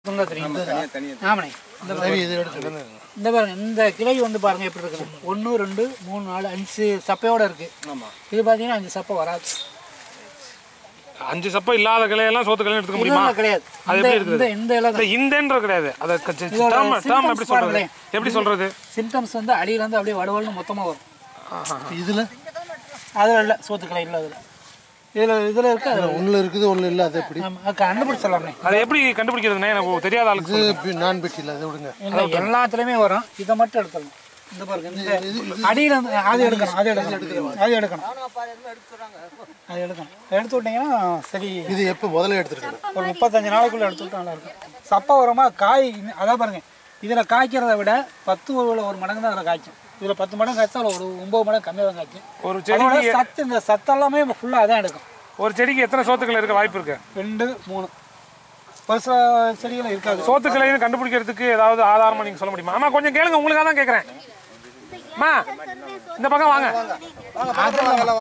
துங்க தெரியும் ஆமாண்ணே இந்த பாருங்க. சரி இது எடுத்து இந்த பாருங்க இந்த கிளை வந்து பாருங்க எப்படி இருக்குது ஒன்று ரெண்டு மூணு நாலு அஞ்சு சப்பையோட இருக்கு இது பார்த்தீங்கன்னா அஞ்சு சப்பை வராது அஞ்சு சப்பம் இல்லாத கிளையெல்லாம் சோத்து கிளையும் எடுத்துக்க முடியுமா இதெல்லாம் கிடையாது அது இந்த எப்படி இந்த இந்த இலை இந்த இந்தன்ற கிடையாது அதை இதோட டேம் டேம் symptoms எப்படி சொல்றது பாருங்களேன். எப்படி சொல்றது சிம்டம்ஸ் வந்து அடியிலேருந்து அப்படியே வடுவல்னு மொத்தமாக வரும் இதுல அதில் இல்லை சோத்து கிளை இல்லை அதில் இதில் இதில் இருக்கு அது ஒண்ணுல இருக்குது ஒண்ணு இல்ல அது எப்படி நம்ம கண்டுபிடிச்சிடலாம்ண்ணே அதை எப்படி கண்டுபிடிக்கிறதுனே எனக்கு தெரியாத ஆளுக்கு இது சொல்லுங்க. பி- நான் பெட்டியில் அதை விடுங்க இல்லை எல்லாத்துலேயுமே வரும் இதை மட்டும் எடுத்துடணும் இந்த பாருங்க இந்த அடியில் இருந்து அது எடுக்கணும் அது எடுக்கணும் அது எடுக்கணும் அது எடுக்கணும் எடுத்து விட்டீங்கன்னா சரி இது எப்போ முதல்ல எடுத்துருக்கணும் ஒரு முப்பத்தஞ்சு நாளைக்குள்ள எடுத்து விட்டா நல்லா இருக்கும் சப்பை உரமா காய் இன்னும் அதான் பாருங்க இதில் காய்க்கிறத விட பத்து ஒரு ஒரு மடங்கு தான் அதில் காய்க்கும் இதில் பத்து மடங்கு காய்ச்சா அதில் ஒரு ஒம்பது மடங்கு கம்மியாக தான் காய்க்கும் ஒரு அதோட செடிக்கு சத்து இந்த சத்தெல்லாமே ஃபுல்லாக அதான் எடுக்கும் ஒரு செடிக்கு எத்தனை சோத்துக்கள் இருக்க வாய்ப்பு இருக்கு ரெண்டு மூணு ஒரு சில செடிகள் இருக்காது சோத்துக்களைன்னு கண்டுபிடிக்கிறதுக்கு ஏதாவது ஆதாரமா நீங்க சொல்ல முடியுமா ஆமா கொஞ்சம் கேளுங்க உங்களுக்காக தான் கேக்குறேன் அம்மா இந்த பக்கம் வாங்க